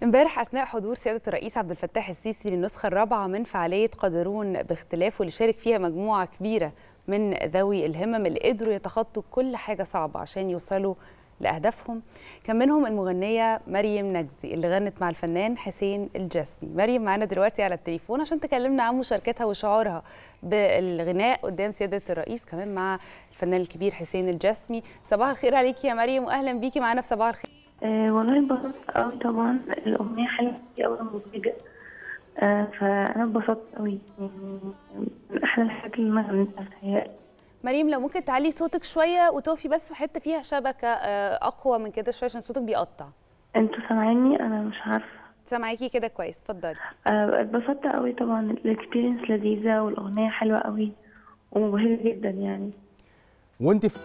امبارح اثناء حضور سياده الرئيس عبد الفتاح السيسي للنسخه الرابعه من فعاليه قادرون باختلاف واللي شارك فيها مجموعه كبيره من ذوي الهمم اللي قدروا يتخطوا كل حاجه صعبه عشان يوصلوا لاهدافهم كان منهم المغنيه مريم نجدي اللي غنت مع الفنان حسين الجسمي مريم معانا دلوقتي على التليفون عشان تكلمنا عن مشاركتها وشعورها بالغناء قدام سياده الرئيس كمان مع الفنان الكبير حسين الجسمي صباح الخير عليكي يا مريم واهلا بيكي معانا في صباح الخير أه والله انبسطت قوي طبعا الأغنية حلوة قوي ومبهجة أه فأنا انبسطت قوي من أحلى الحاجات اللي أنا غنيتها بتهيألي مريم لو ممكن تعلي صوتك شويه وتقفي بس في حته فيها شبكه آه، اقوى من كده شويه عشان صوتك بيقطع انتوا سامعيني أنا مش عارفة سامعاكي كده كويس اتفضلي أه اتبسطت قوي طبعا الاكسبيرينس لذيذة والأغنية حلوة قوي ومبهجة جدا يعني وانت في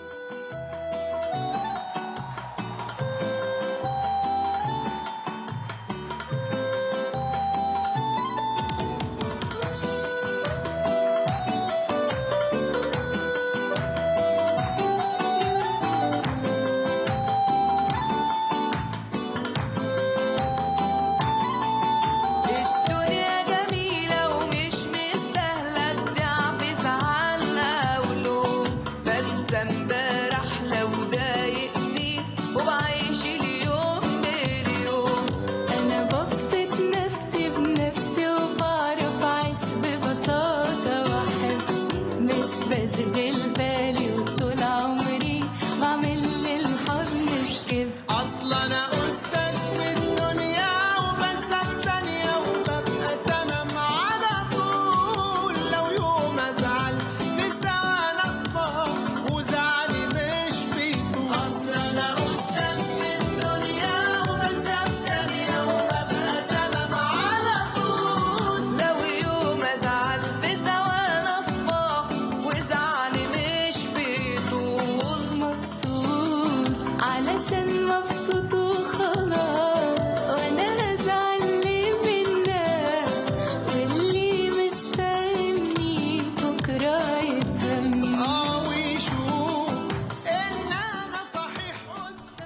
الدنيا جميلة ومش مستاهلة تعفس عنها ولو بنسى امبارح لو ضايقني وبعيش اليوم باليوم أنا ببسط نفسي بنفسي وبعرف أعيش ببساطة وأحب مش بشغل بالي وطول عمري بعمل للحزن سكيب اصل انا استاذ في الدنيا وبنسى في ثانيه وببقى تمام على طول لو يوم ازعل في ثواني اصفى وزعلي مش بيطول اصل انا استاذ في الدنيا وبنسى في ثانيه وببقى تمام على طول لو يوم ازعل في ثواني اصفى وزعلي مش بيطول مبسوط علشان مبسوط وخلاص وأنا هزعل ليه بالناس واللي مش فاهمني بكرة يفهمني اه ويشوف ان انا صحيح استاذ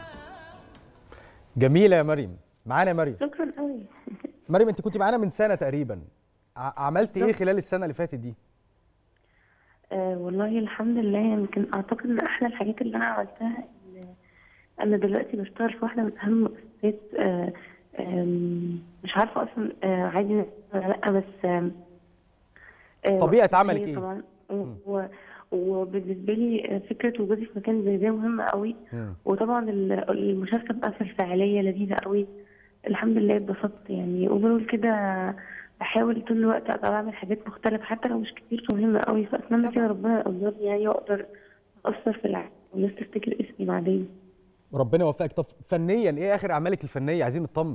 جميله يا مريم معانا يا مريم شكرا قوي مريم انت كنت معانا من سنه تقريبا ع- عملت ايه خلال السنه اللي فاتت دي أه والله الحمد لله يمكن أعتقد من أحلى الحاجات اللي أنا عملتها إن أنا دلوقتي بشتغل في واحدة من أهم مؤسسات أه آم، مش عارفة أصلا أه عادي ولا لأ بس آم، أه طبيعة وقتها عملك هي إيه؟ طبعا و- وبالنسبة لي آه، فكرة وجودي في مكان زي ده مهمة قوي مم. وطبعا ال- المشاركة بقى في الفعالية لذيذة قوي الحمد لله اتبسطت يعني اوفرول كده بحاول طول الوقت ابقى بعمل حاجات مختلفة حتى لو مش كتير مهمة قوي فاتمنى كده ربنا يقدرني يعني واقدر اثر في العالم والناس تفتكر اسمي بعدين ربنا يوفقك طب فنيا ايه اخر اعمالك الفنيه عايزين نطمن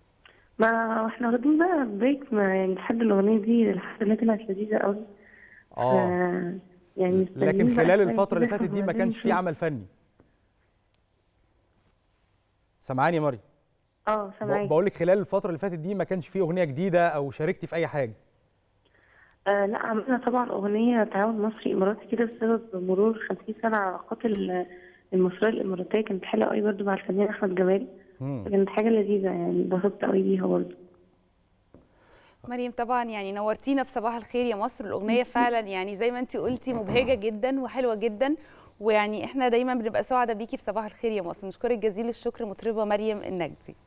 ما احنا واخدين بقى بريك ما يعني لحد الاغنية دي الحمد لله طلعت لذيذة قوي اه يعني مستنيين لكن بقى خلال شوية الفتره اللي كده فاتت دي ما وبعدين كانش في نشوف. عمل فني سامعاني يا مريم اه سامعاك بقول لك خلال الفتره اللي فاتت دي ما كانش في اغنيه جديده او شاركتي في اي حاجه آه لا عملنا طبعا أغنية تعاون مصري إماراتي كده بسبب مرور 50 سنة على علاقات ال- المصرية الإماراتية كانت حلوة قوي برضو مع الفنان أحمد جمال مم. كانت حاجة لذيذة يعني انبسطت قوي بيها برضو مريم طبعا يعني نورتينا في صباح الخير يا مصر الاغنيه فعلا يعني زي ما انت قلتي مبهجه جدا وحلوه جدا ويعني احنا دايما بنبقى سعداء بيكي في صباح الخير يا مصر نشكرك جزيل الشكر مطربه مريم النجدي